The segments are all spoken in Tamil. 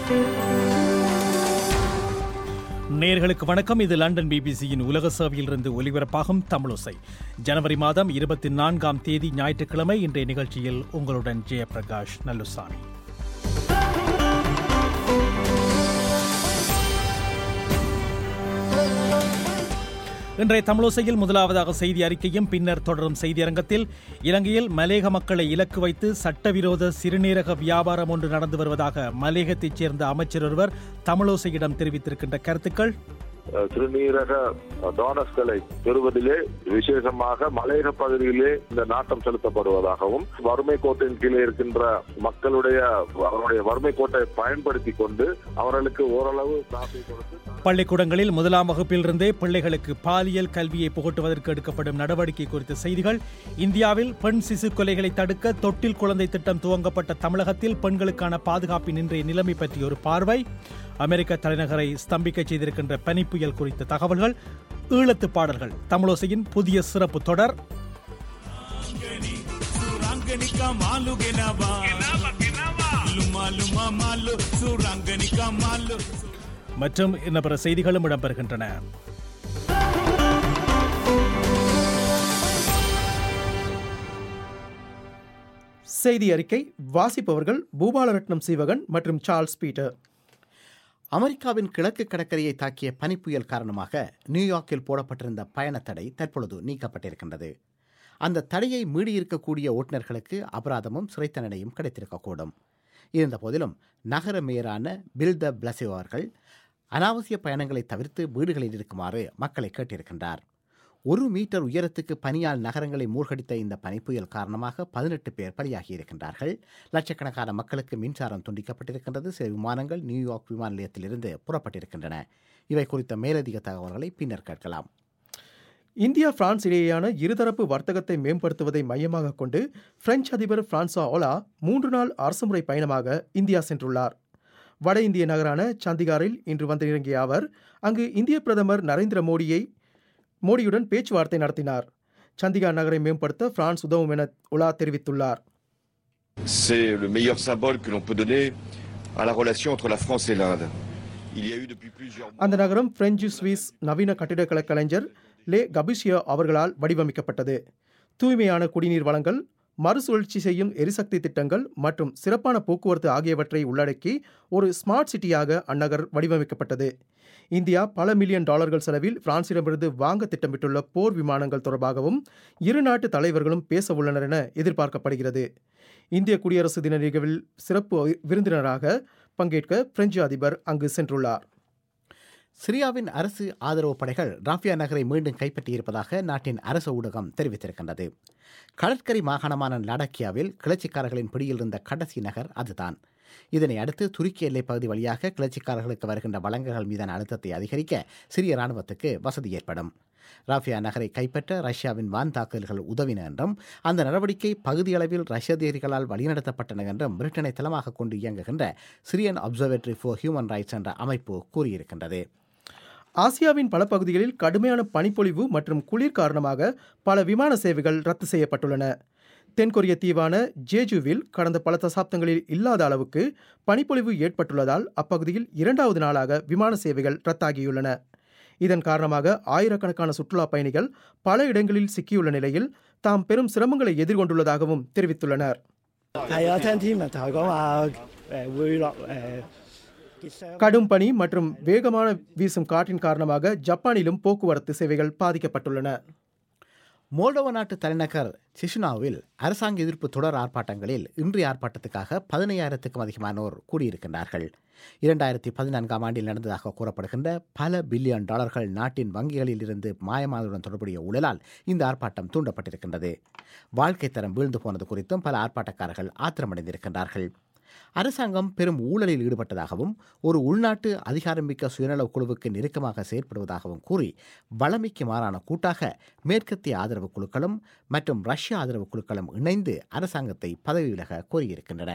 நேர்களுக்கு வணக்கம் இது லண்டன் பிபிசியின் உலக சேவையிலிருந்து ஒலிபரப்பாகும் தமிழோசை ஜனவரி மாதம் இருபத்தி நான்காம் தேதி ஞாயிற்றுக்கிழமை இன்றைய நிகழ்ச்சியில் உங்களுடன் ஜெயபிரகாஷ் நல்லுசாமி இன்றைய தமிழோசையில் முதலாவதாக செய்தி அறிக்கையும் பின்னர் தொடரும் செய்தியரங்கத்தில் இலங்கையில் மலேக மக்களை இலக்கு வைத்து சட்டவிரோத சிறுநீரக வியாபாரம் ஒன்று நடந்து வருவதாக மலேகத்தைச் சேர்ந்த அமைச்சர் ஒருவர் தமிழோசையிடம் தெரிவித்திருக்கின்ற கருத்துக்கள் சிறுநீரக டோனஸ்களை பெறுவதிலே விசேஷமாக மலையக பகுதியிலே இந்த நாட்டம் செலுத்தப்படுவதாகவும் வறுமை கோட்டின் கீழே இருக்கின்ற மக்களுடைய அவருடைய வறுமை கோட்டை பயன்படுத்தி கொண்டு அவர்களுக்கு ஓரளவு காசை கொடுத்து பள்ளிக்கூடங்களில் முதலாம் வகுப்பிலிருந்தே பிள்ளைகளுக்கு பாலியல் கல்வியை புகட்டுவதற்கு எடுக்கப்படும் நடவடிக்கை குறித்த செய்திகள் இந்தியாவில் பெண் சிசு கொலைகளை தடுக்க தொட்டில் குழந்தை திட்டம் துவங்கப்பட்ட தமிழகத்தில் பெண்களுக்கான பாதுகாப்பின் இன்றைய நிலைமை பற்றிய ஒரு பார்வை அமெரிக்க தலைநகரை ஸ்தம்பிக்க செய்திருக்கின்ற பனி புயல் குறித்த தகவல்கள் ஈழத்து பாடல்கள் தமிழோசையின் புதிய சிறப்பு தொடர் सुरांगनिका मालू गेनावा लुमा लुमा मालू सुरांगनिका मालू மற்றும் இன்ன பிற செய்திகளும் இடம்பெறுகின்றன செய்தி அறிக்கை வாசிப்பவர்கள் பூபாலரட்னம் சீவகன் மற்றும் சார்ல்ஸ் பீட்டர் அமெரிக்காவின் கிழக்கு கடற்கரையை தாக்கிய பனிப்புயல் காரணமாக நியூயார்க்கில் போடப்பட்டிருந்த பயண தடை தற்பொழுது நீக்கப்பட்டிருக்கின்றது அந்த தடையை மீறியிருக்கக்கூடிய ஓட்டுநர்களுக்கு அபராதமும் சிறை தண்டனையும் கிடைத்திருக்கக்கூடும் இருந்த போதிலும் நகர மேயரான பில் த பிளசிவ் அவர்கள் அனாவசிய பயணங்களை தவிர்த்து வீடுகளில் இருக்குமாறு மக்களை கேட்டிருக்கின்றார் ஒரு மீட்டர் உயரத்துக்கு பனியால் நகரங்களை மூழ்கடித்த இந்த பனிப்புயல் காரணமாக பதினெட்டு பேர் பலியாகி இருக்கின்றார்கள் லட்சக்கணக்கான மக்களுக்கு மின்சாரம் துண்டிக்கப்பட்டிருக்கின்றது சில விமானங்கள் நியூயார்க் விமான நிலையத்திலிருந்து புறப்பட்டிருக்கின்றன இவை குறித்த மேலதிக தகவல்களை பின்னர் கேட்கலாம் இந்தியா பிரான்ஸ் இடையேயான இருதரப்பு வர்த்தகத்தை மேம்படுத்துவதை மையமாக கொண்டு பிரெஞ்சு அதிபர் பிரான்சா ஓலா மூன்று நாள் அரசுமுறை பயணமாக இந்தியா சென்றுள்ளார் வட இந்திய நகரான சண்டிகாரில் இன்று வந்திறங்கிய அவர் அங்கு இந்திய பிரதமர் நரேந்திர மோடியை மோடியுடன் பேச்சுவார்த்தை நடத்தினார் சண்டிகார் நகரை மேம்படுத்த பிரான்ஸ் உதவும் என உலா தெரிவித்துள்ளார் C'est le meilleur symbole que l'on peut donner à la relation entre la France et l'Inde. Il y a eu depuis plusieurs mois அந்த நகரம் பிரெஞ்சு சுவிஸ் நவீன கட்டிடக்கலை கலைஞர் லே கபிஷியோ அவர்களால் வடிவமைக்கப்பட்டது தூய்மையான குடிநீர் வளங்கள் மறுசுழற்சி செய்யும் எரிசக்தி திட்டங்கள் மற்றும் சிறப்பான போக்குவரத்து ஆகியவற்றை உள்ளடக்கி ஒரு ஸ்மார்ட் சிட்டியாக அந்நகர் வடிவமைக்கப்பட்டது இந்தியா பல மில்லியன் டாலர்கள் செலவில் பிரான்சிடமிருந்து வாங்க திட்டமிட்டுள்ள போர் விமானங்கள் தொடர்பாகவும் இரு நாட்டு தலைவர்களும் பேச உள்ளனர் என எதிர்பார்க்கப்படுகிறது இந்திய குடியரசு தின நிகழ்வில் சிறப்பு விருந்தினராக பங்கேற்க பிரெஞ்சு அதிபர் அங்கு சென்றுள்ளார் சிரியாவின் அரசு ஆதரவு படைகள் ராஃபியா நகரை மீண்டும் கைப்பற்றியிருப்பதாக நாட்டின் அரசு ஊடகம் தெரிவித்திருக்கின்றது கடற்கரை மாகாணமான லடாக்கியாவில் கிளர்ச்சிக்காரர்களின் பிடியில் இருந்த கடைசி நகர் அதுதான் இதனை அடுத்து துருக்கி எல்லைப் பகுதி வழியாக கிளர்ச்சிக்காரர்களுக்கு வருகின்ற வழங்குகள் மீதான அழுத்தத்தை அதிகரிக்க சிரிய இராணுவத்துக்கு வசதி ஏற்படும் ராஃபியா நகரை கைப்பற்ற ரஷ்யாவின் வான் தாக்குதல்கள் உதவின என்றும் அந்த நடவடிக்கை பகுதியளவில் ரஷ்ய அதிகாரிகளால் வழிநடத்தப்பட்டன என்றும் பிரிட்டனை தளமாக கொண்டு இயங்குகின்ற Syrian observatory for human rights என்ற அமைப்பு கூறியிருக்கின்றது ஆசியாவின் பல பகுதிகளில் கடுமையான பனிப்பொழிவு மற்றும் குளிர் காரணமாக பல விமான சேவைகள் ரத்து செய்யப்பட்டுள்ளன தென்கொரிய தீவான ஜேஜுவில் கடந்த பல தசாப்தங்களில் இல்லாத அளவுக்கு பனிப்பொழிவு ஏற்பட்டுள்ளதால் அப்பகுதியில் இரண்டாவது நாளாக விமான சேவைகள் ரத்தாகியுள்ளன இதன் காரணமாக ஆயிரக்கணக்கான சுற்றுலா பயணிகள் பல இடங்களில் சிக்கியுள்ள நிலையில் தாம் பெரும் சிரமங்களை எதிர்கொண்டுள்ளதாகவும் தெரிவித்துள்ளனர் 係啊，聽天文台講話誒會落誒結霜。 கடும் பனி மற்றும் வேகமான வீசும் காற்றின் காரணமாக ஜப்பானிலும் போக்குவரத்து சேவைகள் பாதிக்கப்பட்டுள்ளன மோல்டோவா நாட்டு தலைநகர் சிஷுனாவில் அரசாங்க எதிர்ப்பு தொடர் ஆர்ப்பாட்டங்களில் இன்றைய ஆர்ப்பாட்டத்துக்காக பதினையாயிரத்துக்கும் அதிகமானோர் கூடியிருக்கின்றார்கள் இரண்டாயிரத்தி பதினான்காம் ஆண்டில் நடந்ததாக கூறப்படுகின்ற பல பில்லியன் டாலர்கள் நாட்டின் வங்கிகளில் இருந்து மாயமானதுடன் தொடர்புடைய ஊழலால் இந்த ஆர்ப்பாட்டம் தூண்டப்பட்டிருக்கின்றது வாழ்க்கை தரம் வீழ்ந்து போனது குறித்தும் பல ஆர்ப்பாட்டக்காரர்கள் ஆத்திரமடைந்திருக்கின்றார்கள் அரசாங்கம் பெரும் ஊழலில் ஈடுபட்டதாகவும் ஒரு உள்நாட்டு அதிகாரமிக்க சுயநலக் குழுவுக்கு நெருக்கமாக செயற்படுவதாகவும் கூறி வளமைக்கு மாறான கூட்டாக மேற்கத்திய ஆதரவு குழுக்களும் மற்றும் ரஷ்ய ஆதரவு குழுக்களும் இணைந்து அரசாங்கத்தை பதவி விலக கோரியிருக்கின்றன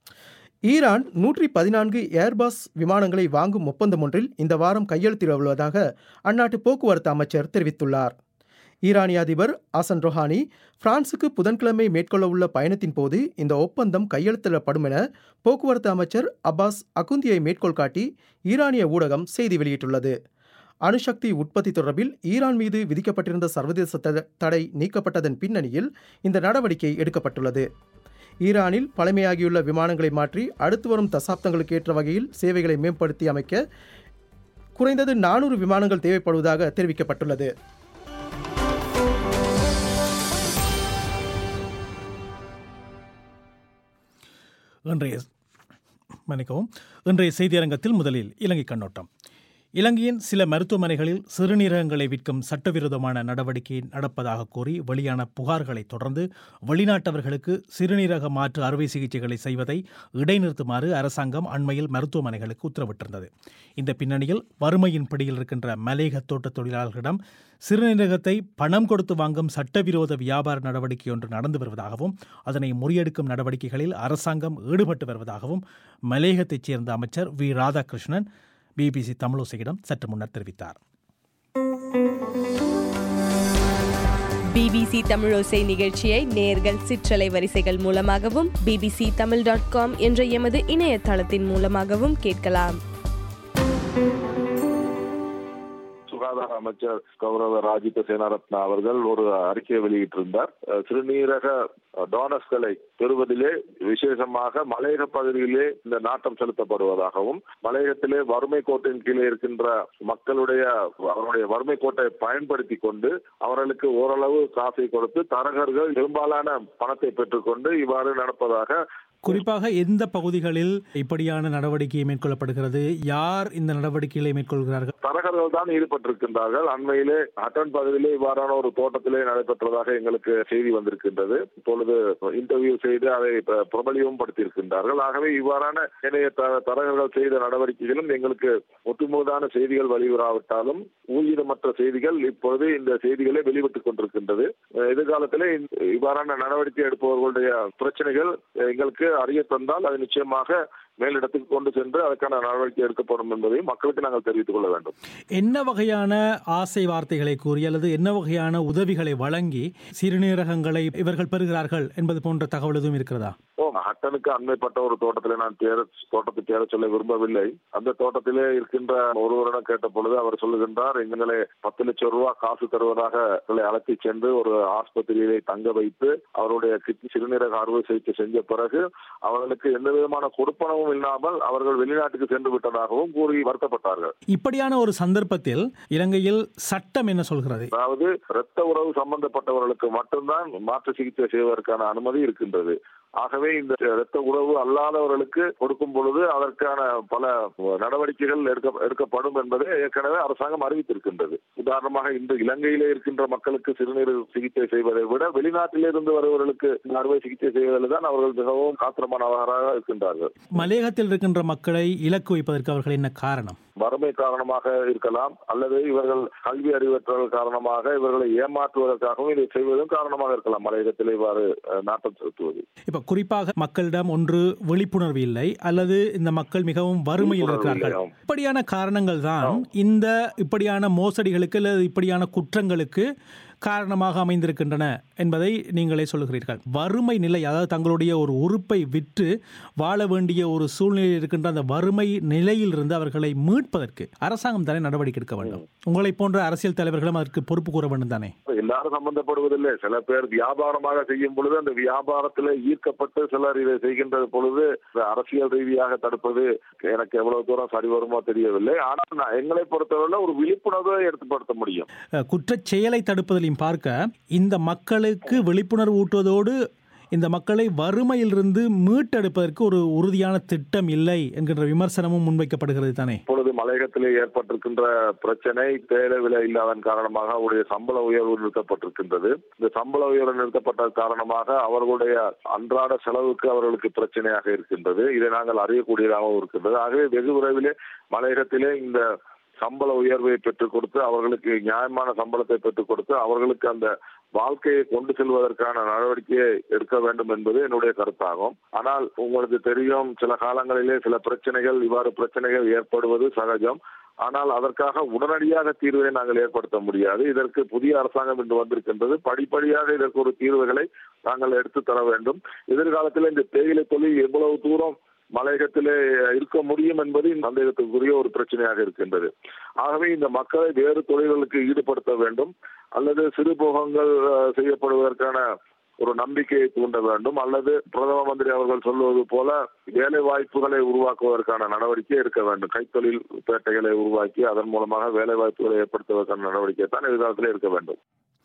ஈரான் நூற்றி பதினான்கு ஏர்பஸ் விமானங்களை வாங்கும் ஒப்பந்தம் ஒன்றில் இந்த வாரம் கையெழுத்திட உள்ளதாக அந்நாட்டு போக்குவரத்து அமைச்சர் தெரிவித்துள்ளார் ஈரானிய அதிபர் அசன் ரொஹானி பிரான்சுக்கு புதன்கிழமை மேற்கொள்ள உள்ள பயணத்தின் போது இந்த ஒப்பந்தம் கையெழுத்திடப்படும் என போக்குவரத்து அமைச்சர் அப்பாஸ் அகுந்தியை மேற்கோள் காட்டி ஈரானிய ஊடகம் செய்தி வெளியிட்டுள்ளது அணுசக்தி உற்பத்தி தொடர்பில் ஈரான் மீது விதிக்கப்பட்டிருந்த சர்வதேச தட- தடை நீக்கப்பட்டதன் பின்னணியில் இந்த நடவடிக்கை எடுக்கப்பட்டுள்ளது ஈரானில் பழமையாகியுள்ள விமானங்களை மாற்றி அடுத்து வரும் தசாப்தங்களுக்கு ஏற்ற வகையில் சேவைகளை மேம்படுத்தி அமைக்க குறைந்தது நானூறு விமானங்கள் தேவைப்படுவதாக தெரிவிக்கப்பட்டுள்ளது இன்றைய மன்னிக்கவும் இன்றைய செய்தியரங்கத்தில் முதலில் இலங்கை கண்ணோட்டம் இலங்கையின் சில மருத்துவமனைகளில் சிறுநீரகங்களை விற்கும் சட்டவிரோதமான நடவடிக்கை நடப்பதாக கூறி வெளியான புகார்களை தொடர்ந்து வெளிநாட்டவர்களுக்கு சிறுநீரக மாற்று அறுவை சிகிச்சைகளை செய்வதை இடைநிறுத்துமாறு அரசாங்கம் அண்மையில் மருத்துவமனைகளுக்கு உத்தரவிட்டிருந்தது இந்த பின்னணியில் வறுமையின் பிடியில் இருக்கின்ற மலேக தோட்ட தொழிலாளர்களிடம் சிறுநீரகத்தை பணம் கொடுத்து வாங்கும் சட்டவிரோத வியாபார நடவடிக்கை ஒன்று நடந்து வருவதாகவும் அதனை முறியடிக்கும் நடவடிக்கைகளில் அரசாங்கம் ஈடுபட்டு வருவதாகவும் மலேகத்தைச் சேர்ந்த அமைச்சர் வி ராதாகிருஷ்ணன் பிபிசி தமிழோசையிடம் சற்று முன்னர் தெரிவித்தார் பிபிசி தமிழோசை நிகழ்ச்சியை நேர்கள் சிற்றலை வரிசைகள் மூலமாகவும் பிபிசி தமிழ் டாட் காம் என்ற எமது இணையதளத்தின் மூலமாகவும் கேட்கலாம் சுகாதார அமைச்சர் கௌரவ ராஜித சேனாரத்னா அவர்கள் ஒரு அறிக்கையை வெளியிட்டிருந்தார் அஹ் சிறுநீரக டோனஸ்களை பெறுவதிலே விசேஷமாக மலையக பகுதியிலே இந்த நாட்டம் செலுத்தப்படுவதாகவும் மலையகத்திலே வறுமை கோட்டின் கீழே இருக்கின்ற மக்களுடைய அவருடைய வறுமை கோட்டை பயன்படுத்தி கொண்டு அவர்களுக்கு ஓரளவு காசை கொடுத்து தரகர்கள் பெரும்பாலான பணத்தை பெற்றுக்கொண்டு இவ்வாறு நடப்பதாக குறிப்பாக எந்த பகுதிகளில் இப்படியான நடவடிக்கை மேற்கொள்ளப்படுகிறது யார் இந்த நடவடிக்கைகளை மேற்கொள்கிறார்கள் தரகர்கள் தான் ஈடுபட்டிருக்கின்றார்கள் அண்மையிலே ஹட்டன் பகுதியிலே இவ்வாறான ஒரு நடைபெற்றதாக எங்களுக்கு செய்தி வந்திருக்கின்றது இப்பொழுது இன்டர்வியூ செய்து அதை ப- பிரபலியமும் படுத்தியிருக்கின்றார்கள் ஆகவே இவ்வாறான இணைய த- தரகர்கள் செய்த நடவடிக்கைகளும் எங்களுக்கு ஒட்டுமுழுதான செய்திகள் வெளிவராவிட்டாலும் ஊழியமற்ற செய்திகள் இப்பொழுது இந்த செய்திகளே வெளிவிட்டுக் கொண்டிருக்கின்றது அஹ் எதிர்காலத்திலே இந்த- இவ்வாறான நடவடிக்கை எடுப்பவர்களுடைய பிரச்சனைகள் எங்களுக்கு அறிய தந்தால் அது நிச்சயமாக மேலிடத்துக்கு கொண்டு சென்று அதற்கான நடவடிக்கை எடுக்கப்படும் என்பதையும் மக்களுக்கு நாங்கள் தெரிவித்துக் கொள்ள வேண்டும் என்ன வகையான ஆசை வார்த்தைகளை கூறி அல்லது என்ன வகையான உதவிகளை வழங்கி சிறுநீரகங்களை இவர்கள் பெறுகிறார்கள் என்பது போன்ற தகவல் எதுவும் இருக்கிறதா ஓ ஹட்டனுக்கு அண்மைப்பட்ட ஒரு தோட்டத்திலே நான் தேர தோட்டத்துக்கு தேர சொல்ல விரும்பவில்லை அந்த தோட்டத்திலே இருக்கின்ற ஒருவரிடம் கேட்ட பொழுது அவர் சொல்லுகின்றார் எங்களை பத்து லட்சம் ரூபாய் காசு தருவதாக எங்களை அழைத்து சென்று ஒரு ஆஸ்பத்திரியிலே தங்க வைத்து அவருடைய கிட்னி சிறுநீரக அறுவை சிகிச்சை செஞ்ச பிறகு அவர்களுக்கு எந்த விதமான கொடுப்பனவும் இல்லாமல் அவர்கள் வெளிநாட்டுக்கு சென்று விட்டதாகவும் கூறி வருத்தப்பட்டார்கள் இப்படியான ஒரு சந்தர்ப்பத்தில் இலங்கையில் சட்டம் என்ன சொல்கிறது அதாவது இரத்த உறவு சம்பந்தப்பட்டவர்களுக்கு மட்டும்தான் மாற்று சிகிச்சை செய்வதற்கான அனுமதி இருக்கின்றது ஆகவே இந்த இரத்த உறவு அல்லாதவர்களுக்கு கொடுக்கும் பொழுது அதற்கான பல நடவடிக்கைகள் எடுக்க எடுக்கப்படும் என்பதை ஏற்கனவே அரசாங்கம் அறிவித்திருக்கின்றது உதாரணமாக இன்று இலங்கையிலே இருக்கின்ற மக்களுக்கு சிறுநீரக சிகிச்சை செய்வதை விட வெளிநாட்டிலே இருந்து வருபவர்களுக்கு இந்த அறுவை சிகிச்சை செய்வதில் தான் அவர்கள் மிகவும் காத்திரமானவராக இருக்கின்றார்கள் மலையகத்தில் இருக்கின்ற மக்களை இலக்கு வைப்பதற்கு அவர்கள் என்ன காரணம் வறுமை காரணமாக இருக்கலாம் அல்லது இவர்கள் கல்வி அறிவற்றல் காரணமாக இவர்களை ஏமாற்றுவதற்காகவும் இதை செய்வதும் காரணமாக இருக்கலாம் மலையகத்தில் இவ்வாறு அஹ், நாட்டம் செலுத்துவது இப்ப குறிப்பாக மக்களிடம் ஒன்று விழிப்புணர்வு இல்லை அல்லது இந்த மக்கள் மிகவும் வறுமையில் விழிப்புணர்வு இருக்கிறார்கள் இல்லை. இப்படியான காரணங்கள் தான் இந்த இப்படியான மோசடிகளுக்கு அல்லது இப்படியான குற்றங்களுக்கு காரணமாக அமைந்திருக்கின்றன என்பதை நீங்களே சொல்லுகிறீர்கள் வறுமை நிலை அதாவது தங்களுடைய ஒரு உறுப்பை விற்று வாழ வேண்டிய ஒரு சூழ்நிலையில் இருக்கின்ற அந்த வறுமை நிலையிலிருந்து அவர்களை மீட்பதற்கு அரசாங்கம் தானே நடவடிக்கை எடுக்க வேண்டும் உங்களை போன்ற அரசியல் தலைவர்களும் அதற்கு பொறுப்பு கூற வேண்டும் தானே எல்லாரும் சம்பந்தப்படுவதில்லை சில பேர் வியாபாரமாக செய்யும் பொழுது அந்த வியாபாரத்தில் ஈர்க்கப்பட்டு சிலர் இதை செய்கின்ற பொழுது இந்த அரசியல் ரீதியாக தடுப்பது எனக்கு எவ்வளவு தூரம் சரி வருமோ தெரியவில்லை ஆனால் நான் எங்களை பொறுத்தவரை ஒரு விழிப்புணர்வை ஏற்படுத்த முடியும் அஹ், குற்றச் செயலை தடுப்பதிலையும் பார்க்க இந்த மக்களுக்கு விழிப்புணர்வு ஊட்டுவதோடு இந்த மக்களை வறுமையிலிருந்து மீட்டெடுப்பதற்கு ஒரு உறுதியான திட்டம் இல்லை என்கின்ற விமர்சனமும் முன்வைக்கப்படுகிறது தானே இப்பொழுது மலையகத்திலே ஏற்பட்டிருக்கின்ற பிரச்சனை தேயிலை விலை இல்லாதன் காரணமாக அவருடைய சம்பள உயர்வு நிறுத்தப்பட்டிருக்கின்றது இந்த சம்பள உயர்வு நிறுத்தப்பட்ட காரணமாக அவர்களுடைய அன்றாட செலவுக்கு அவர்களுக்கு பிரச்சனையாக இருக்கின்றது இதை நாங்கள் அறியக்கூடியதாகவும் இருக்கின்றது ஆகவே வெகு விரைவிலே மலையகத்திலே இந்த சம்பள உயர்வை பெற்றுக் கொடுத்து அவர்களுக்கு நியாயமான சம்பளத்தை பெற்றுக் கொடுத்து அவர்களுக்கு அந்த வாழ்க்கையை கொண்டு செல்வதற்கான நடவடிக்கையை எடுக்க வேண்டும் என்பது என்னுடைய கருத்தாகும் ஆனால் உங்களுக்கு தெரியும் சில காலங்களிலே சில பிரச்சனைகள் இவ்வாறு பிரச்சனைகள் ஏற்படுவது சகஜம் ஆனால் அதற்காக உடனடியாக தீர்வை நாங்கள் ஏற்படுத்த முடியாது இதற்கு புதிய அரசாங்கம் இன்று வந்திருக்கின்றது படிப்படியாக இதற்கு ஒரு தீர்வுகளை நாங்கள் எடுத்து தர வேண்டும் எதிர்காலத்தில் இந்த தேயிலை தொழில் எவ்வளவு தூரம் மலையகத்திலே இருக்க முடியும் என்பது சந்தேகத்துக்குரிய ஒரு பிரச்சனையாக இருக்கின்றது ஆகவே இந்த மக்களை வேறு தொழில்களுக்கு ஈடுபடுத்த வேண்டும் அல்லது சிறு போகங்கள் அஹ், செய்யப்படுவதற்கான ஒரு நம்பிக்கையை தூண்ட வேண்டும் அல்லது பிரதம மந்திரி அவர்கள் சொல்வது போல வேலை வாய்ப்புகளை உருவாக்குவதற்கான நடவடிக்கை எடுக்க வேண்டும் கைத்தொழில் பேட்டைகளை உருவாக்கி அதன் மூலமாக வேலை வாய்ப்புகளை ஏற்படுத்துவதற்கான நடவடிக்கை தான் எதிர்காலத்தில் இருக்க வேண்டும்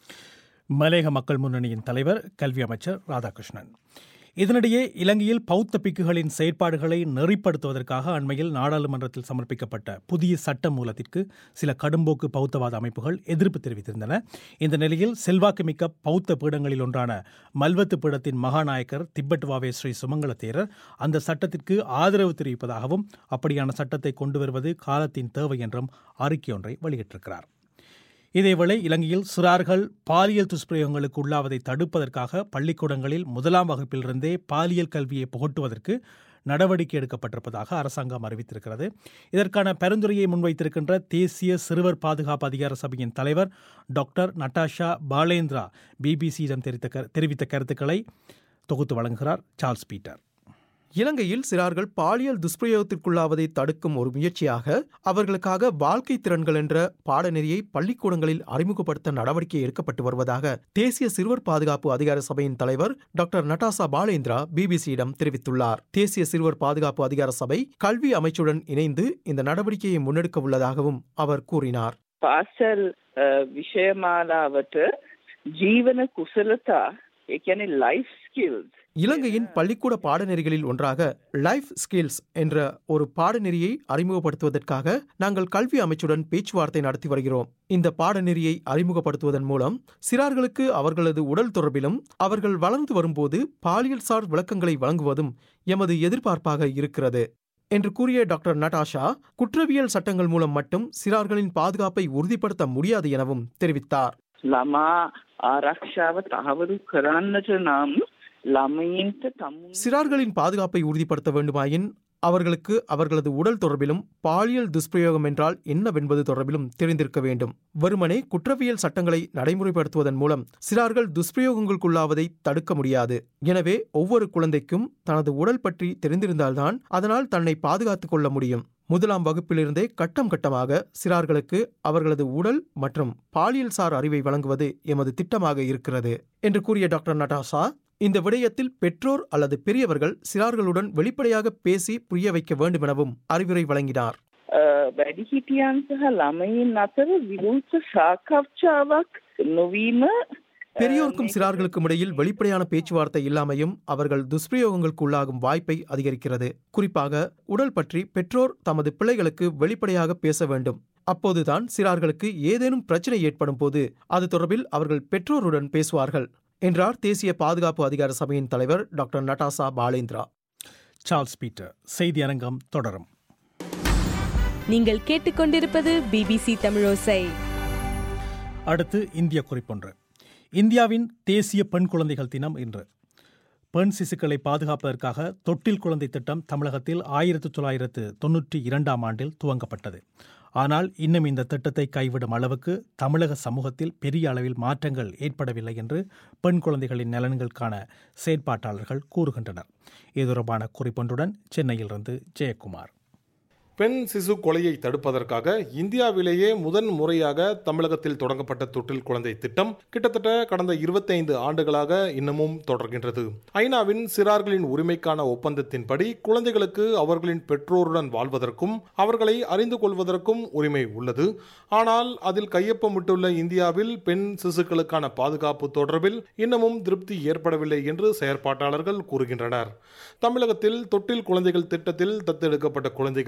மலேக மக்கள் முன்னணியின் தலைவர் கல்வி அமைச்சர் ராதாகிருஷ்ணன் இதனிடையே இலங்கையில் பௌத்த பிக்குகளின் செயற்பாடுகளை நெறிப்படுத்துவதற்காக அண்மையில் நாடாளுமன்றத்தில் சமர்ப்பிக்கப்பட்ட புதிய சட்ட மூலத்திற்கு சில கடும்போக்கு பௌத்தவாத அமைப்புகள் எதிர்ப்பு தெரிவித்திருந்தன இந்த நிலையில் செல்வாக்குமிக்க பௌத்த பீடங்களில் ஒன்றான மல்வத்து பீடத்தின் மகாநாயக்கர் திப்பட்வாவே ஸ்ரீ சுமங்கல தேரர் அந்த சட்டத்திற்கு ஆதரவு தெரிவிப்பதாகவும் அப்படியான சட்டத்தை கொண்டு வருவது காலத்தின் தேவை என்றும் அறிக்கை ஒன்றை வெளியிட்டிருக்கிறார் இதேவேளை இலங்கையில் சிறார்கள் பாலியல் துஷ்பிரயோகங்களுக்கு உள்ளாவதை தடுப்பதற்காக பள்ளிக்கூடங்களில் முதலாம் வகுப்பிலிருந்தே பாலியல் கல்வியை புகட்டுவதற்கு நடவடிக்கை எடுக்கப்பட்டிருப்பதாக அரசாங்கம் அறிவித்திருக்கிறது இதற்கான பரிந்துரையை முன்வைத்திருக்கின்ற தேசிய சிறுவர் பாதுகாப்பு அதிகார சபையின் தலைவர் டாக்டர் நட்டாஷா பாலேந்திரா பிபிசியிடம் தெரிவித்த கரு- தெரிவித்த கருத்துக்களை தொகுத்து வழங்குகிறார் சார்ல்ஸ் பீட்டர் இலங்கையில் சிறார்கள் பாலியல் துஷ்பிரயோகத்திற்குள்ளாவதை தடுக்கும் ஒரு முயற்சியாக அவர்களுக்காக வாழ்க்கை திறன்கள் என்ற பாடநெறியை பள்ளிக்கூடங்களில் அறிமுகப்படுத்த நடவடிக்கை எடுக்கப்பட்டு வருவதாக தேசிய சிறுவர் பாதுகாப்பு அதிகார சபையின் தலைவர் டாக்டர் நட்டாசா பாலேந்திரா பிபிசியிடம் தெரிவித்துள்ளார் தேசிய சிறுவர் பாதுகாப்பு அதிகார சபை கல்வி அமைச்சுடன் இணைந்து இந்த நடவடிக்கையை முன்னெடுக்க உள்ளதாகவும் அவர் கூறினார் පාසල් අ, විෂයමාලාවට ජීවන කුසලතා ඒ කියන්නේ ලයිෆ් ස්කිල්ස් இலங்கையின் பள்ளிக்கூட பாடநெறிகளில் ஒன்றாக லைஃப் ஸ்கில்ஸ் என்ற ஒரு பாடநெறியை அறிமுகப்படுத்துவதற்காக நாங்கள் கல்வி அமைச்சுடன் பேச்சுவார்த்தை நடத்தி வருகிறோம் இந்த பாடநெறியை அறிமுகப்படுத்துவதன் மூலம் சிறார்களுக்கு அவர்களது உடல் தொடர்பிலும் அவர்கள் வளர்ந்து வரும்போது பாலியல் சார் விளக்கங்களை வழங்குவதும் எமது எதிர்பார்ப்பாக இருக்கிறது என்று கூறிய டாக்டர் நட்டாஷா குற்றவியல் சட்டங்கள் மூலம் மட்டும் சிறார்களின் பாதுகாப்பை உறுதிப்படுத்த முடியாது எனவும் தெரிவித்தார் ළමා ආරක්ෂාව තහවුරු කරන්නට නම් ළමයින්ට තමුන් சிறார்களின் பாதுகாப்பை உறுதிப்படுத்த வேண்டுமாயின் அவர்களுக்கு அவர்களது உடல் தொடர்பிலும் பாலியல் துஷ்பிரயோகம் என்றால் என்னவென்பது தொடர்பிலும் தெரிந்திருக்க வேண்டும் வெறுமனே குற்றவியல் சட்டங்களை நடைமுறைப்படுத்துவதன் மூலம் சிறார்கள் துஷ்பிரயோகங்களுக்குள்ளாவதை தடுக்க முடியாது எனவே ஒவ்வொரு குழந்தைக்கும் தனது உடல் பற்றி தெரிந்திருந்தால்தான் அதனால் தன்னை பாதுகாத்துக் கொள்ள முடியும் முதலாம் வகுப்பிலிருந்தே கட்டம் கட்டமாக சிறார்களுக்கு அவர்களது உடல் மற்றும் பாலியல் சார் அறிவை வழங்குவது எமது திட்டமாக இருக்கிறது என்று கூறிய டாக்டர் நட்டாசா இந்த விடயத்தில் பெற்றோர் அல்லது பெரியவர்கள் சிறார்களுடன் வெளிப்படையாக பேசி புரிய வைக்க வேண்டுமெனவும் அறிவுரை வழங்கினார் වැඩිහිටියන් සහ ළමයින් අතර විවෘත සාකච්ඡාවක් නොවීම பெரியோருக்கும் சிறார்களுக்கும் இடையில் வெளிப்படையான பேச்சுவார்த்தை இல்லாமையும் அவர்கள் துஷ்பிரயோகங்களுக்கு உள்ளாகும் வாய்ப்பை அதிகரிக்கிறது குறிப்பாக உடல் பற்றி பெற்றோர் தமது பிள்ளைகளுக்கு வெளிப்படையாக பேச வேண்டும் அப்போதுதான் சிறார்களுக்கு ஏதேனும் பிரச்சனை ஏற்படும் போது அது தொடர்பில் அவர்கள் பெற்றோருடன் பேசுவார்கள் என்றார் தேசிய பாதுகாப்பு அதிகார சபையின் தலைவர் டாக்டர் நட்டாசா பாலேந்திரா சார்ல்ஸ் பீட்டர் செய்தி அரங்கம் தொடரும் நீங்கள் கேட்டுக்கொண்டிருப்பது பிபிசி தமிழோசை அடுத்து இந்திய குறிப்பொன்று இந்தியாவின் தேசிய பெண் குழந்தைகள் தினம் இன்று பெண் சிசுக்களை பாதுகாப்பதற்காக தொட்டில் குழந்தை திட்டம் தமிழகத்தில் ஆயிரத்து தொள்ளாயிரத்து தொன்னூற்றி இரண்டாம் ஆண்டில் துவங்கப்பட்டது ஆனால் இன்னும் இந்த திட்டத்தை கைவிடும் அளவுக்கு தமிழக சமூகத்தில் பெரிய அளவில் மாற்றங்கள் ஏற்படவில்லை என்று பெண் குழந்தைகளின் நலன்களுக்கான செயற்பாட்டாளர்கள் கூறுகின்றனர் இது தொடர்பான குறிப்பொன்றுடன் சென்னையிலிருந்து ஜெயக்குமார் பெண் சிசு கொலையை தடுப்பதற்காக இந்தியாவிலேயே முதன் முறையாக தமிழகத்தில் தொடங்கப்பட்ட தொட்டில் குழந்தை திட்டம் கிட்டத்தட்ட கடந்த 25 ஆண்டுகளாக இன்னமும் தொடர்கின்றது ஐநாவின் சிறார்களின் உரிமைக்கான ஒப்பந்தத்தின்படி குழந்தைகளுக்கு அவர்களின் பெற்றோருடன் வாழ்வதற்கும் அவர்களை அறிந்து கொள்வதற்கும் உரிமை உள்ளது ஆனால் அதில் கையொப்பமிட்டுள்ள இந்தியாவில் பெண் சிசுக்களுக்கான பாதுகாப்பு தொடர்பில் இன்னமும் திருப்தி ஏற்படவில்லை என்று செயற்பாட்டாளர்கள் கூறுகின்றனர் தமிழகத்தில் தொட்டில் குழந்தைகள் திட்டத்தில் தத்தெடுக்கப்பட்ட குழந்தைகள் எல்லாரும்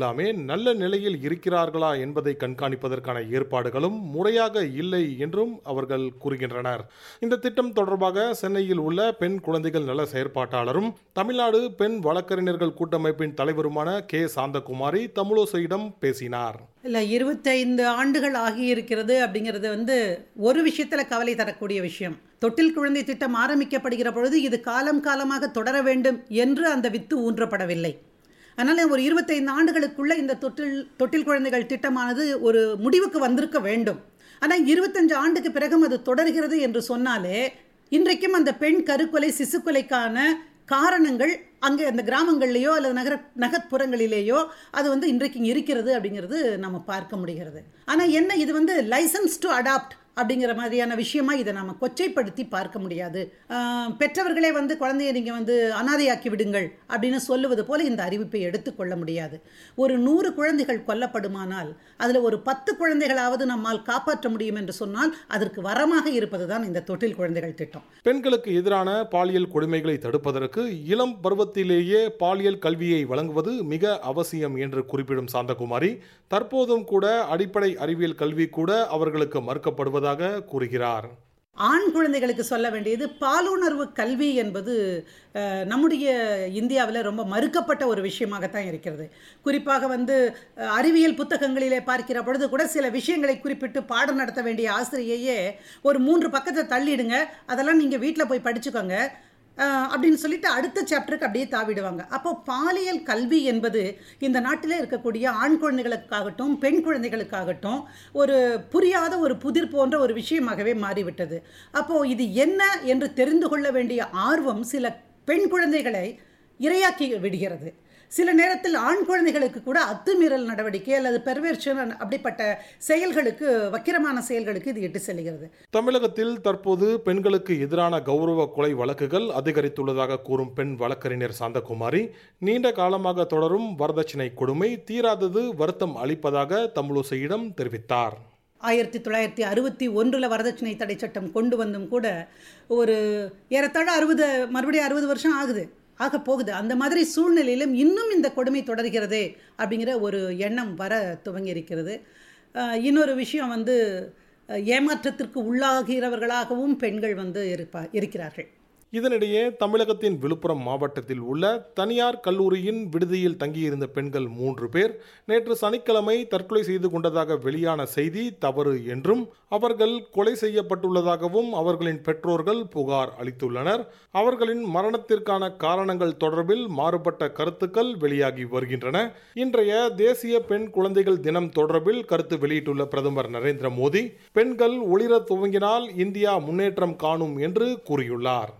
எல்லாமே நல்ல நிலையில் இருக்கிறார்களா என்பதை கண்காணிப்பதற்கான ஏற்பாடுகளும் முறையாக இல்லை என்றும் அவர்கள் கூறுகின்றனர் இந்த திட்டம் தொடர்பாக சென்னையில் உள்ள பெண் குழந்தைகள் நல செயற்பாட்டாளரும் தமிழ்நாடு பெண் வழக்கறிஞர்கள் கூட்டமைப்பின் தலைவருமான கே சாந்தகுமாரி தமிழோசையிடம் பேசினார் இல்லை இருபத்தைந்து ஆண்டுகள் ஆகியிருக்கிறது அப்படிங்கிறது வந்து ஒரு விஷயத்தில் கவலை தரக்கூடிய விஷயம் தொட்டில் குழந்தை திட்டம் ஆரம்பிக்கப்படுகிற பொழுது இது காலம் காலமாக தொடர வேண்டும் என்று அந்த வித்து ஊன்றப்படவில்லை அதனால் ஒரு இருபத்தைந்து ஆண்டுகளுக்குள்ள இந்த தொட்டில் தொட்டில் குழந்தைகள் திட்டமானது ஒரு முடிவுக்கு வந்திருக்க வேண்டும் ஆனால் இருபத்தஞ்சு ஆண்டுக்கு பிறகும் அது தொடர்கிறது என்று சொன்னாலே இன்றைக்கும் அந்த பெண் கருக்கொலை சிசுக்கொலைக்கான காரணங்கள் அங்கே அந்த கிராமங்கள்லேயோ அல்லது நகர நகர்ப்புறங்களிலேயோ அது வந்து இன்றைக்கு இருக்கிறது அப்படிங்கிறது நம்ம பார்க்க முடிகிறது ஆனால் என்ன இது வந்து லைசன்ஸ் டு அடாப்ட் அப்படிங்கிற மாதிரியான விஷயமா இதை நம்ம கொச்சைப்படுத்தி பார்க்க முடியாது ஆஹ் பெற்றவர்களே வந்து குழந்தைய நீங்கள் வந்து அனாதையாக்கி விடுங்கள் அப்படின்னு சொல்லுவது போல இந்த அறிவிப்பை எடுத்துக்கொள்ள முடியாது ஒரு நூறு குழந்தைகள் கொல்லப்படுமானால் அதில் ஒரு பத்து குழந்தைகளாவது நம்மால் காப்பாற்ற முடியும் என்று சொன்னால் அதற்கு வரமாக இருப்பது தான் இந்த தொட்டில் குழந்தைகள் திட்டம் பெண்களுக்கு எதிரான பாலியல் கொடுமைகளை தடுப்பதற்கு இளம் பருவத்திலேயே பாலியல் கல்வியை வழங்குவது மிக அவசியம் என்று குறிப்பிடும் சாந்தகுமாரி தற்போதும் கூட அடிப்படை அறிவியல் கல்வி கூட அவர்களுக்கு மறுக்கப்படுவதாக கூறுகிறார் ஆண் குழந்தைகளுக்கு சொல்ல வேண்டியது பாலுணர்வு கல்வி என்பது அஹ், நம்முடைய இந்தியாவில் ரொம்ப மறுக்கப்பட்ட ஒரு விஷயமாகத்தான் இருக்கிறது குறிப்பாக வந்து அஹ், அறிவியல் புத்தகங்களிலே பார்க்கிற பொழுது கூட சில விஷயங்களை குறிப்பிட்டு பாடம் நடத்த வேண்டிய ஆசிரியையே ஒரு மூன்று பக்கத்தை தள்ளிடுங்க அதெல்லாம் நீங்கள் வீட்டில் போய் படிச்சுக்கோங்க அஹ், அப்படின்னு சொல்லிட்டு அடுத்த சாப்டருக்கு அப்படியே தாவிடுவாங்க அப்போ பாலியல் கல்வி என்பது இந்த நாட்டில் இருக்கக்கூடிய ஆண் குழந்தைகளுக்காகட்டும் பெண் குழந்தைகளுக்காகட்டும் ஒரு புரியாத ஒரு புதிர் போன்ற ஒரு விஷயமாகவே மாறிவிட்டது அப்போ இது என்ன என்று தெரிந்து கொள்ள வேண்டிய ஆர்வம் சில பெண் குழந்தைகளை இரையாக்கி விடுகிறது சில நேரத்தில் ஆண் குழந்தைகளுக்கு கூட அத்துமீறல் நடவடிக்கை அல்லது பெர்வெர்ஷன் அப்படிப்பட்ட செயல்களுக்கு வக்கிரமான செயல்களுக்கு இது இட்டு செல்கிறது தமிழகத்தில் தற்போது பெண்களுக்கு எதிரான கௌரவ கொலை வழக்குகள் அதிகரித்துள்ளதாக கூறும் பெண் வழக்கறிஞர் சாந்தகுமாரி நீண்ட காலமாக தொடரும் வரதட்சணை கொடுமை தீராதது வருத்தம் அளிப்பதாக தமிழோசையிடம் தெரிவித்தார் ஆயிரத்தி தொள்ளாயிரத்தி அறுபத்தி ஒன்றில் வரதட்சணை தடை சட்டம் கொண்டு வந்தும் கூட ஒரு ஏறத்தாழ அறுபது மறுபடியும் அறுபது வருஷம் ஆகுது ஆக போகுது அந்த மாதிரி சூழ்நிலையிலும் இன்னும் இந்த கொடுமை தொடர்கிறதே அப்படிங்கிற ஒரு எண்ணம் வர துவங்கி இருக்கிறது அஹ், இன்னொரு விஷயம் வந்து அஹ், ஏமாற்றத்திற்கு உள்ளாகிறவர்களாகவும் பெண்கள் வந்து இருப்பா இருக்கிறார்கள் இதனிடையே தமிழகத்தின் விழுப்புரம் மாவட்டத்தில் உள்ள தனியார் கல்லூரியின் விடுதியில் தங்கியிருந்த பெண்கள் மூன்று பேர் நேற்று சனிக்கிழமை தற்கொலை செய்து கொண்டதாக வெளியான செய்தி தவறு என்றும் அவர்கள் கொலை செய்யப்பட்டுள்ளதாகவும் அவர்களின் பெற்றோர்கள் புகார் அளித்துள்ளனர் அவர்களின் மரணத்திற்கான காரணங்கள் தொடர்பில் மாறுபட்ட கருத்துக்கள் வெளியாகி வருகின்றன இன்றைய தேசிய பெண் குழந்தைகள் தினம் தொடர்பில் கருத்து வெளியிட்டுள்ள பிரதமர் நரேந்திர மோடி பெண்கள் ஒளிர துவங்கினால் இந்தியா முன்னேற்றம் காணும் என்று கூறியுள்ளார்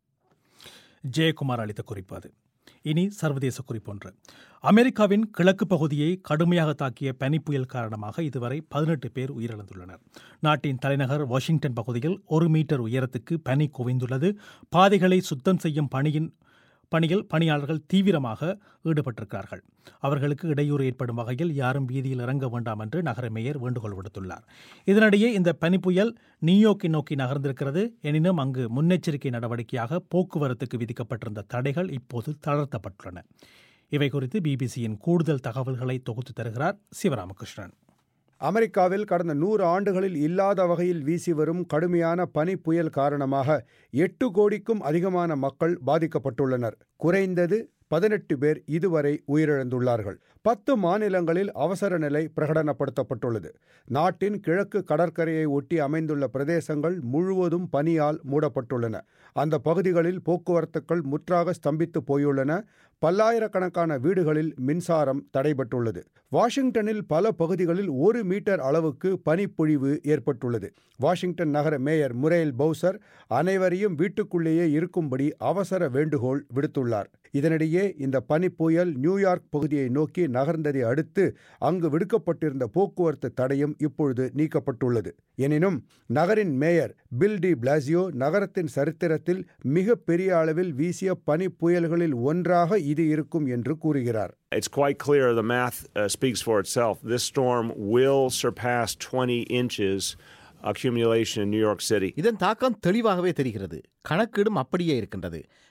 ஜெயக்குமார் அளித்த குறிப்பு அது இனி சர்வதேச குறிப்பொன்று அமெரிக்காவின் கிழக்கு பகுதியை கடுமையாக தாக்கிய பனி புயல் காரணமாக இதுவரை பதினெட்டு பேர் உயிரிழந்துள்ளனர் நாட்டின் தலைநகர் வாஷிங்டன் பகுதியில் ஒரு மீட்டர் உயரத்துக்கு பனி குவிந்துள்ளது பாதைகளை சுத்தம் செய்யும் பணியின் பணியில் பணியாளர்கள் தீவிரமாக ஈடுபட்டிருக்கிறார்கள் அவர்களுக்கு இடையூறு ஏற்படும் வகையில் யாரும் வீதியில் இறங்க வேண்டாம் என்று நகர மேயர் வேண்டுகோள் விடுத்துள்ளார் இதனிடையே இந்த பனிப்புயல் நியூயோர்க்கை நோக்கி நகர்ந்திருக்கிறது எனினும் அங்கு முன்னெச்சரிக்கை நடவடிக்கையாக போக்குவரத்துக்கு விதிக்கப்பட்டிருந்த தடைகள் இப்போது தளர்த்தப்பட்டுள்ளன இவை குறித்து பிபிசியின் கூடுதல் தகவல்களை தொகுத்து தருகிறார் சிவராமகிருஷ்ணன் அமெரிக்காவில் கடந்த நூறு ஆண்டுகளில் இல்லாத வகையில் வீசி வரும் கடுமையான பனி புயல் காரணமாக எட்டு கோடிக்கும் அதிகமான மக்கள் பாதிக்கப்பட்டுள்ளனர் குறைந்தது பதினெட்டு பேர் இதுவரை உயிரிழந்துள்ளார்கள் பத்து மாநிலங்களில் அவசர நிலை பிரகடனப்படுத்தப்பட்டுள்ளது நாட்டின் கிழக்கு கடற்கரையை ஒட்டி அமைந்துள்ள பிரதேசங்கள் முழுவதும் பனியால் மூடப்பட்டுள்ளன அந்த பகுதிகளில் போக்குவரத்துக்கள் முற்றாக ஸ்தம்பித்து போயுள்ளன பல்லாயிரக்கணக்கான வீடுகளில் மின்சாரம் தடைபட்டுள்ளது வாஷிங்டனில் பல பகுதிகளில் ஒரு மீட்டர் அளவுக்கு பனிப்பொழிவு ஏற்பட்டுள்ளது வாஷிங்டன் நகர மேயர் முரேல் பவுசர் அனைவரையும் வீட்டுக்குள்ளேயே இருக்கும்படி அவசர வேண்டுகோள் விடுத்துள்ளார் இதனிடையே இந்த பனிப்புயல் நியூயார்க் பகுதியை நோக்கி நகர்ந்ததை அடுத்து அங்கு விடுக்கப்பட்டிருந்த போக்குவரத்து தடையும் இப்பொழுது நீக்கப்பட்டுள்ளது எனினும் நகரின் மேயர் பில் டி பிளாசியோ நகரத்தின் சரித்திரத்தில் மிக பெரிய அளவில் வீசிய பனிப்புயல்களில் ஒன்றாக இது இருக்கும் என்று கூறுகிறார் It's quite clear the math uh, speaks for itself. This storm will surpass 20 inches accumulation in New York City. இதன் தாக்கம் தெளிவாகவே தெரிகிறது கணக்கீடும் அப்படியே இருக்கின்றது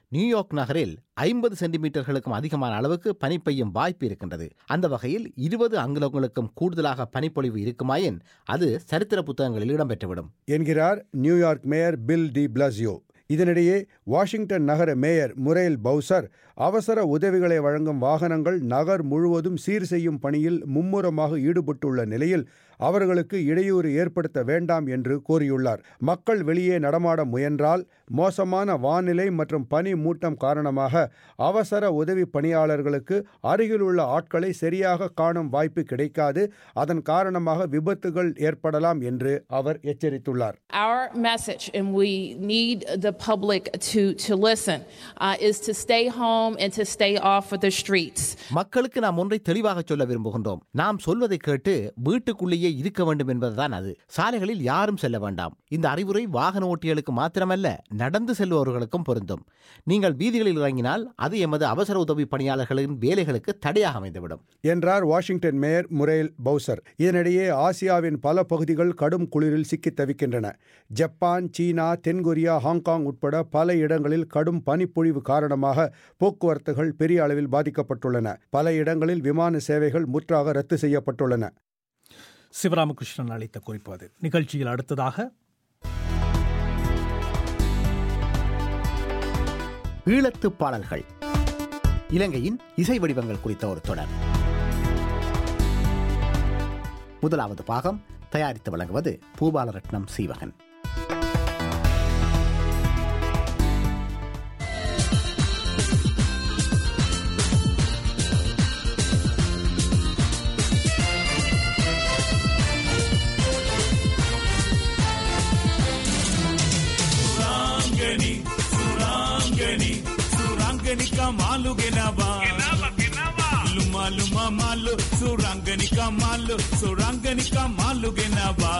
நியூயார்க் நகரில் ஐம்பது சென்டிமீட்டர்களுக்கும் அதிகமான அளவுக்கு பனி பெய்யும் வாய்ப்பு இருக்கின்றது அந்த வகையில் இருபது அங்குலங்களுக்கும் கூடுதலாக பனிப்பொழிவு இருக்குமாயின் அது சரித்திர புத்தகங்களில் இடம்பெற்றுவிடும் என்கிறார் New York mayor Bill de Blasio இதனிடையே வாஷிங்டன் நகர மேயர் முரேல் பவுசர் அவசர உதவிகளை வழங்கும் வாகனங்கள் நகர் முழுவதும் சீர் செய்யும் பணியில் மும்முரமாக ஈடுபட்டுள்ள நிலையில் அவர்களுக்கு இடையூறு ஏற்படுத்த வேண்டாம் என்று கூறியுள்ளார் மக்கள் வெளியே நடமாட முயன்றால் மோசமான வானிலை மற்றும் பனி மூட்டம் காரணமாக அவசர உதவி பணியாளர்களுக்கு அருகிலுள்ள ஆட்களை சரியாக காணும் வாய்ப்பு கிடைக்காது அதன் காரணமாக விபத்துகள் ஏற்படலாம் என்று அவர் எச்சரித்துள்ளார் Our message, and we need the public to, to listen, uh, is to stay home and to stay off of the streets. மக்களுக்கு நாம் ஒன்றை தெளிவாக சொல்ல விரும்புகின்றோம் நாம் சொல்வதை கேட்டு வீட்டுக்குள்ளேயே இருக்க வேண்டும் என்பதுதான் அது சாலைகளில் யாரும் செல்ல வேண்டாம் இந்த அறிவுரை வாகன ஓட்டிகளுக்கு மாத்திரமல்ல நடந்து செல்பவர்களுக்கும் பொருந்தும் நீங்கள் வீதிகளில் இறங்கினால் அது எமது அவசர உதவி பணியாளர்களின் வேலைகளுக்கு தடையாக அமைந்துவிடும் என்றார் வாஷிங்டன் மேயர் முரேல் பவுசர் இதனிடையே ஆசியாவின் பல பகுதிகள் கடும் குளிரில் சிக்கித் தவிக்கின்றன ஜப்பான் சீனா தென்கொரியா ஹாங்காங் உட்பட பல இடங்களில் கடும் பனிப்பொழிவு காரணமாக போக்குவரத்துகள் பெரிய அளவில் பாதிக்கப்பட்டுள்ளன பல இடங்களில் விமான சேவைகள் முற்றாக ரத்து செய்யப்பட்டுள்ளன சிவராமகிருஷ்ணன் அளித்த குறிப்பு அது நிகழ்ச்சியில் அடுத்ததாக ஈழத்து பாடல்கள் இலங்கையின் இசை வடிவங்கள் குறித்த ஒரு தொடர் முதலாவது பாகம் தயாரித்து வழங்குவது பூபாலரட்னம் சீவகன் ಸುರಾಂಗನಿ ಸುರಾಂಗನಿ ಸುರಾಂಗನಿ ಕಾ ಮಾಲು ಗೆನವಾ ಲುಮಾ ಲುಮಾ ಮಾಲು ಸುರಾಂಗನಿ ಕಾ ಮಾಲು ಸುರಾಂಗನಿ ಕಾ ಮಾಲು ಗೆನವಾ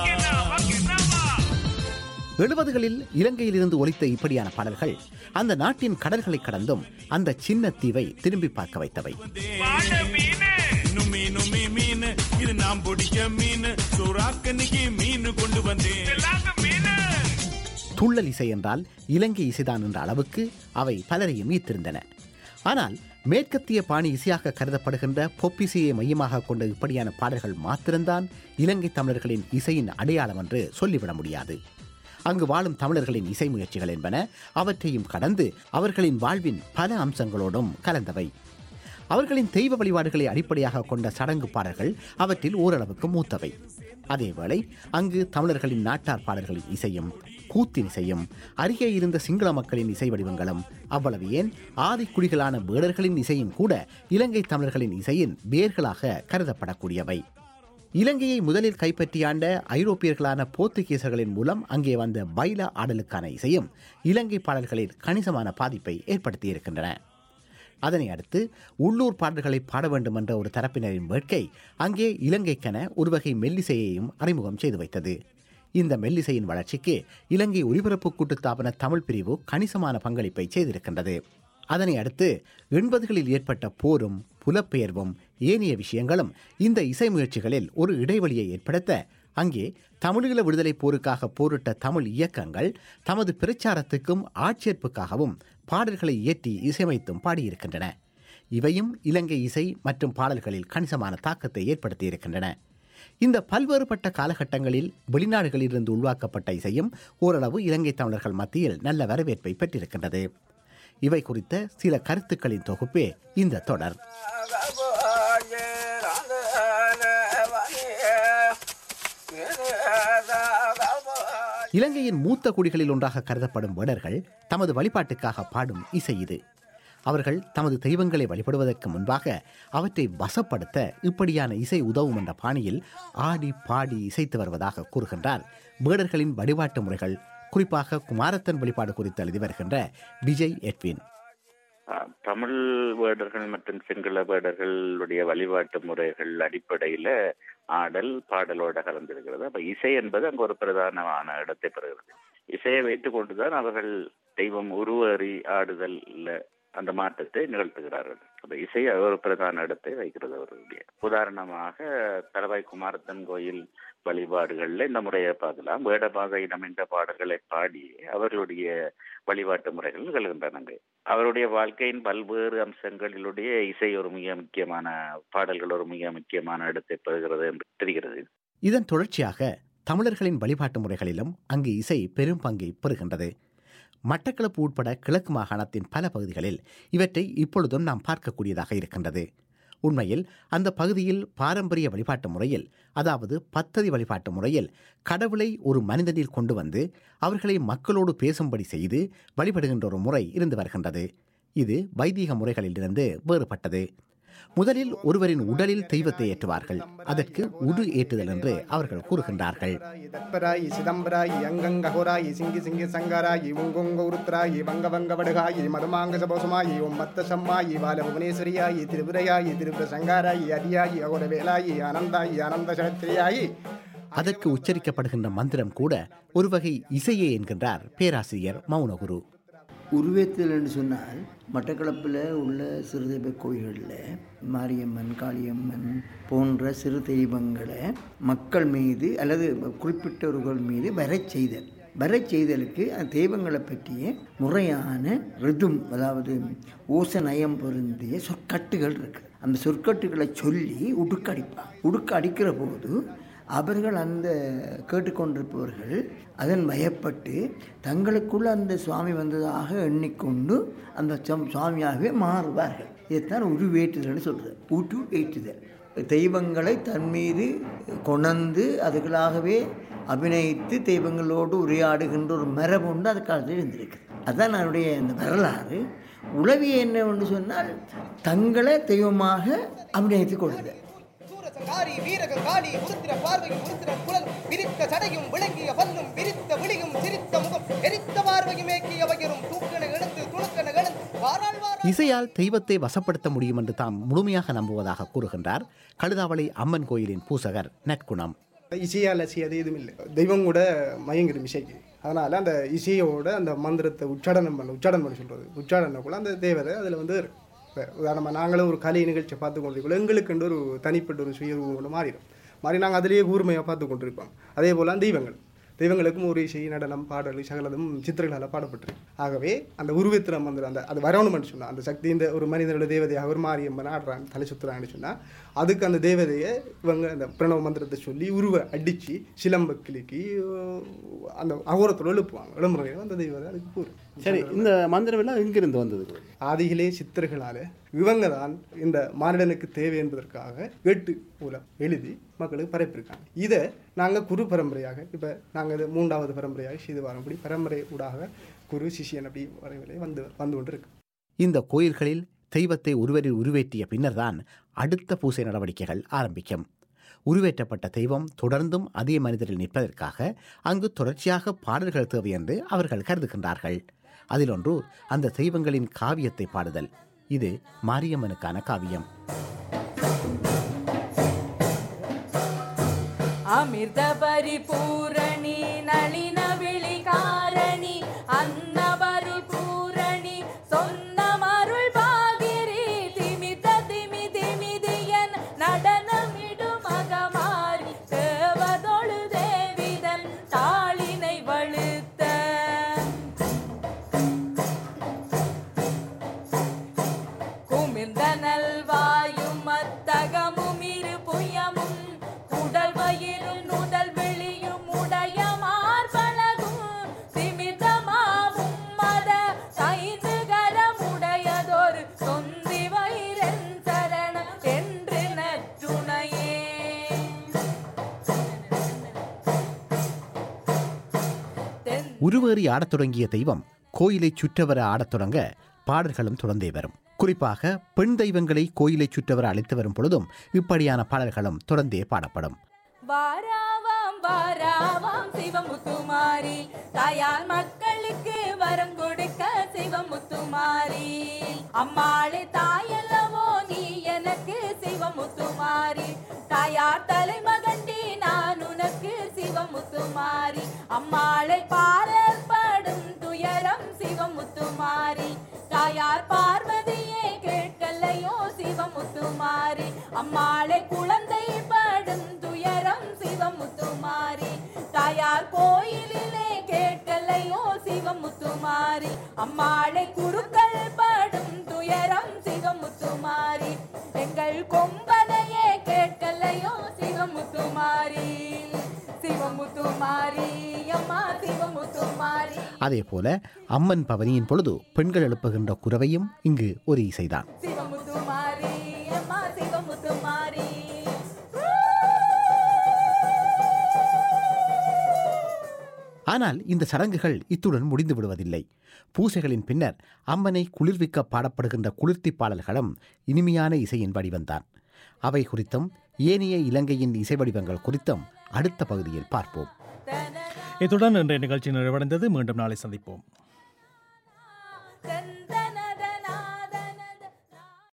எழுபதுகளில் இலங்கையில் இருந்து ஒலித்த இப்படியான பாடல்கள் அந்த நாட்டின் கடல்களை கடந்தும் அந்த சின்ன தீவை திரும்பி பார்க்க வைத்தவை மீனு மீனு மீ மீனு இது நாம் பிடிக்க மீன் சுறாக்கனிக்கு மீன் கொண்டு வந்தேன் துள்ளல் இசை என்றால் இலங்கை இசைதான் என்ற அளவுக்கு அவை பலரையும் ஈர்த்திருந்தன ஆனால் மேற்கத்திய பாணி இசையாக கருதப்படுகின்ற பொப்பிசையை மையமாக கொண்ட இப்படியான பாடல்கள் மாத்திரம்தான் இலங்கை தமிழர்களின் இசையின் அடையாளம் என்று சொல்லிவிட முடியாது அங்கு வாழும் தமிழர்களின் இசை முயற்சிகள் என்பன அவற்றையும் கடந்து அவர்களின் வாழ்வின் பல அம்சங்களோடும் கலந்தவை அவர்களின் தெய்வ வழிபாடுகளை அடிப்படையாக கொண்ட சடங்கு பாடல்கள் அவற்றில் ஓரளவுக்கு மூத்தவை அதேவேளை அங்கு தமிழர்களின் நாட்டார் பாடல்களின் இசையும் கூத்தின் இசையும் அருகே இருந்த சிங்கள மக்களின் இசை வடிவங்களும் அவ்வளவு ஏன் ஆதிக்குடிகளான வேடர்களின் இசையும் கூட இலங்கை தமிழர்களின் இசையின் வேர்களாக கருதப்படக்கூடியவை இலங்கையை முதலில் கைப்பற்றியாண்ட ஐரோப்பியர்களான போர்த்துகீசர்களின் மூலம் அங்கே வந்த பைலா ஆடலுக்கான இசையும் இலங்கை பாடல்களில் கணிசமான பாதிப்பை ஏற்படுத்தியிருக்கின்றன அதனை அடுத்து உள்ளூர் பாடல்களை பாட வேண்டும் என்ற ஒரு தரப்பினரின் வேட்கை அங்கே இலங்கைக்கென ஒரு வகை மெல்லிசையையும் அறிமுகம் செய்து வைத்தது இந்த மெல்லிசையின் வளர்ச்சிக்கு இலங்கை ஒலிபரப்பு கூட்டுத்தாபன தமிழ் பிரிவு கணிசமான பங்களிப்பை செய்திருக்கின்றது அதனை அடுத்து எண்பதுகளில் ஏற்பட்ட போரும் புலப்பெயர்வும் ஏனைய விஷயங்களும் இந்த இசை முயற்சிகளில் ஒரு இடைவெளியை ஏற்படுத்த அங்கே தமிழீழ விடுதலை போருக்காக போரிட்ட தமிழ் இயக்கங்கள் தமது பிரச்சாரத்துக்கும் ஆட்சேர்ப்புக்காகவும் பாடல்களை இயற்றி இசையமைத்தும் பாடியிருக்கின்றன இவையும் இலங்கை இசை மற்றும் பாடல்களில் கணிசமான தாக்கத்தை ஏற்படுத்தியிருக்கின்றன இந்த பல்வேறுபட்ட காலகட்டங்களில் வெளிநாடுகளிலிருந்து உருவாக்கப்பட்ட இசையும் ஓரளவு இலங்கை தமிழர்கள் மத்தியில் நல்ல வரவேற்பை பெற்றிருக்கின்றது இவை குறித்த சில கருத்துக்களின் தொகுப்பே இந்த தொடர் இலங்கையின் மூத்த குடிகளில் ஒன்றாக கருதப்படும் வேடர்கள் தமது வழிபாட்டுக்காக பாடும் இசை இது அவர்கள் தமது தெய்வங்களை வழிபடுவதற்கு முன்பாக அவற்றை வசப்படுத்த இப்படியான இசை உதவும் என்ற பாணியில் ஆடி பாடி இசைத்து வருவதாக கூறுகின்றார் வேடர்களின் வழிபாட்டு முறைகள் குறிப்பாக குமாரத்தன் வழிபாடு குறித்து எழுதி வருகின்ற விஜய் எட்வின் தமிழ் வேடர்கள் மற்றும் சிங்கள வேடர்களுடைய வழிபாட்டு முறைகள் அடிப்படையில ஆடல் பாடலோட கலந்திருக்கிறது அப்ப இசை என்பது அங்கு ஒரு பிரதானமான இடத்தை பெறுகிறது இசையை வைத்துக் கொண்டுதான் அவர்கள் தெய்வம் உருவறி ஆடுதல் அந்த மாற்றத்தை நிகழ்த்துகிறார்கள் அந்த இசை ஒரு பிரதான இடத்தை வைக்கிறது அவர்களுடைய உதாரணமாக தலவாய் குமாரத்தன் கோயில் வழிபாடுகள்ல இந்த முறையை பார்க்கலாம் வேடபாக இனமென்ற பாடல்களை பாடி அவர்களுடைய வழிபாட்டு முறைகள் நிகழ்கின்றனங்க அவருடைய வாழ்க்கையின் பல்வேறு அம்சங்களிலுடைய இசை ஒரு மிக முக்கியமான பாடல்கள் ஒரு மிக முக்கியமான இடத்தை பெறுகிறது என்று தெரிகிறது இதன் தொடர்ச்சியாக தமிழர்களின் வழிபாட்டு முறைகளிலும் அங்கு இசை பெரும் பங்கை பெறுகின்றது மட்டக்களப்பு உட்பட கிழக்கு மாகாணத்தின் பல பகுதிகளில் இவற்றை இப்பொழுதும் நாம் பார்க்கக்கூடியதாக இருக்கின்றது உண்மையில் அந்த பகுதியில் பாரம்பரிய வழிபாட்டு முறையில் அதாவது பத்ததி வழிபாட்டு முறையில் கடவுளை ஒரு மனிதனில் கொண்டு வந்து அவர்களை மக்களோடு பேசும்படி செய்து வழிபடுகின்ற ஒரு முறை இருந்து வருகின்றது இது வைதீக முறைகளிலிருந்து வேறுபட்டது முதலில் ஒருவரின் உடலில் தெய்வத்தை ஏற்றுவார்கள் அதற்கு உடு ஏற்றுதல் என்று அவர்கள் கூறுகின்றார்கள் தற்பராயி சிதம்பராயி அங்கங்ககோராயி சிங்கி சிங்கி சங்கராயி உங்கொங்க உருத்ராயி வங்க வங்க வடுகாயி மதுமாங்க சபோசமாயி ஓம் மத்த சம்மாயி பால புவனேஸ்வரியாயி திருபுரையாயி திருபுர சங்காராயி அரியாயி அகோர வேலாயி அனந்தாயி அனந்த சகத்திரியாயி அதற்கு உச்சரிக்கப்படுகின்ற மந்திரம் கூட ஒரு வகை இசையே என்கின்றார் பேராசிரியர் மௌனகுரு உருவேத்தல் என்று சொன்னால் மட்டக்களப்பில் உள்ள சிறு தெய்வ கோயில்களில் மாரியம்மன் காளியம்மன் போன்ற சிறு தெய்வங்களை மக்கள் மீது அல்லது குறிப்பிட்டவர்கள் மீது வரச் செய்தல் வரச் செய்தலுக்கு அந்த தெய்வங்களை பற்றிய முறையான ரிதும் அதாவது ஓசநயம் பொருந்திய சொற்கட்டுகள் இருக்கு அந்த சொற்கட்டுகளை சொல்லி உடுக்கடிப்பான் உடுக்க அடிக்கிற போது அவர்கள் அந்த கேட்டுக்கொண்டிருப்பவர்கள் அதன் பயப்பட்டு தங்களுக்குள்ள அந்த சுவாமி வந்ததாக எண்ணிக்கொண்டு அந்த சம்- சுவாமியாகவே மாறுவார்கள் இதைத்தான் உருவேற்றுதல்னு சொல்கிறது உரு ஏற்றுதல் தெய்வங்களை தன் மீது கொணர்ந்து அதுகளாகவே அபிநயித்து தெய்வங்களோடு உரையாடுகின்ற ஒரு மரபு உண்டு அது காலத்தில் இருந்திருக்கு அதுதான் என்னுடைய இந்த வரலாறு உளவி என்னவென்று சொன்னால் தங்களை தெய்வமாக அபிநயித்துக் கொள்ளுதல் காரி வீரக காடி உருத்திர பார்வையும் உருத்திர குழலும் விரித்த சடையும் விளங்கிய பல்லும் விரித்த விழியும் சிரித்த முகம் எரித்த பார்வையும் ஏக்கிய வகிரும் தூக்கண எழுந்து துணுக்கண எழுந்து வாராள் வாராள் இசையால் தெய்வத்தை வசப்படுத்த முடியும் என்று தாம் முழுமையாக நம்புவதாக கூறுகின்றார் கழுதாவளை அம்மன் கோயிலின் பூசகர் நற்குணம் இசையால் செய்யாது எதுவும் இல்லை தெய்வம் கூட மயங்கிடும் இசைக்கு அதனால் அந்த இசையோட அந்த மந்திரத்தை உச்சாடனம் பண்ண உச்சாடனம் பண்ண சொல்கிறது உச்சாடனம் கூட அந்த தேவதை அதில் வந்து இருக்கு இப்போ உதாரணமாக நாங்களும் ஒரு கலை நிகழ்ச்சியை பார்த்து கொண்டிருக்கோம் எங்களுக்கு ஒரு தனிப்பட்ட ஒரு சுய கூட மாறிடும் மாறி நாங்கள் அதிலேயே கூர்மையாக பார்த்து கொண்டிருப்போம் அதே போல் தெய்வங்கள் தெய்வங்களுக்கும் ஒரு இசை நடனம் பாடல் சகலதும் சித்திரங்களால் பாடப்பட்டிருக்கு ஆகவே அந்த உருவத்திரம் வந்து அந்த அது வரணும்னு சொன்னால் அந்த சக்தி இந்த ஒரு மனிதனோட தேவதையாக ஒரு மாரியம்மன் ஆடுறான் தலை சுத்துறான்னு சொன்னால் அதுக்கு அந்த தேவதையை இவங்க அந்த பிரணவ மந்திரத்தை சொல்லி உருவ அடித்து சிலம்ப கிளிக்கி அந்த அகோரத்தோடு எழுப்புவாங்க எழும்புறையில் அந்த தெய்வதை அதுக்கு கூறு சரி இந்த மந்திரம் எல்லாம் எங்கிருந்து வந்தது ஆதிகளே சித்தர்களால் இவங்க தான் இந்த மானிடனுக்கு தேவை என்பதற்காக எட்டு மூலம் எழுதி மக்களுக்கு பரப்பியிருக்காங்க இதை நாங்கள் குரு பரம்பரையாக இப்போ நாங்கள் இது மூன்றாவது பரம்பரையாக செய்து வரும்படி பரம்பரை ஊடாக குரு சிஷியன் அப்படி வரைவிலே வந்து வந்து கொண்டு இருக்கு இந்த கோயில்களில் தெய்வத்தை ஒருவரில் உருவேற்றிய பின்னர்தான் அடுத்த பூசை நடவடிக்கைகள் ஆரம்பிக்கும் உருவேற்றப்பட்ட தெய்வம் தொடர்ந்தும் அதே மனிதரில் நிற்பதற்காக அங்கு தொடர்ச்சியாக பாடல்கள் தேவை என்று அவர்கள் கருதுகின்றார்கள் அதிலொன்று அந்த தெய்வங்களின் காவியத்தை பாடுதல் இது மாரியம்மனுக்கான காவியம் அமிர்த பரிபூரணி நளின விழிகாரணி அன்ன பரிபூரணி சொன்ன மருள் பாகிரி திமித திமி திமிதியன் நடனமிடும் மகமாரி தேவதொழு தேவிதன் தாளினை வழுத்த குமிர்ந்த நல்வாயும் மத்தகமும் இரு புயமும் உடல் வயிறும் நுதல் வெளியும் உடைய மார்பழகும் திமிதமாவும் மத ஐந்து கரமுடையதொரு சொந்தி வயிறன் சரணம் என்று நற்றுணையே உருவேறி ஆடத் தொடங்கிய தெய்வம் கோயிலைச் சுற்றவர ஆடத் தொடங்க பாடல்களும் தொடர்ந்தே வரும் குறிப்பாக பெண் தெய்வங்களை கோயிலைச் சுற்றவர அழைத்து வரும் பொழுதும் இப்படியான பாடல்களும் தொடர்ந்தே பாடப்படும் வாராவாம் வாராவாம் சிவமுத்துமாரி தாயார் மக்களுக்கு வரம் கொடுக்க சிவமுத்துமாரி அம்மாளே தாயல்லவோ நீ எனக்கு சிவமுத்துமாரி தாயார் தலைமகண்டி நான் உனக்கு சிவமுத்துமாரி அம்மாளை பாரப்படும் துயரம் சிவமுத்துமாரி தாயார் பார்வை கேட்கலையோ சிவமுத்துமாரி அம்மாளை குழந்தை படும் துயரம் சிவமுத்துமாரி தாயார் கோயிலிலே கேட்கலையோ சிவமுத்துமாரி அம்மாளை குருக்கள் படும் துயரம் சிவமுத்துமாரி எங்கள் கொம்பனையே கேட்கலையோ சிவமுத்துமாரி சிவமுத்துமாரி அம்மா சிவமுத்துமாரி அதே போல அம்மன் பவனியின் பொழுது பெண்கள் எழுப்புகின்ற குரவையும் இங்கு ஒரு இசைதான் சிவமுத்துமாரி அம்மா சிவமுத்துமாரி ஆனால் இந்த சடங்குகள் இத்துடன் முடிந்து விடுவதில்லை பூசைகளின் பின்னர் அம்மனை குளிர்விக்க பாடப்படுகின்ற குளிர்த்தி பாடல்களும் இனிமையான இசையின் வடிவம்தான் அவை குறித்தும் ஏனைய இலங்கையின் இசை வடிவங்கள் குறித்தும் அடுத்த பகுதியில் பார்ப்போம் இத்துடன் இன்றைய நிகழ்ச்சி நிறைவடைந்தது மீண்டும் நாளை சந்திப்போம்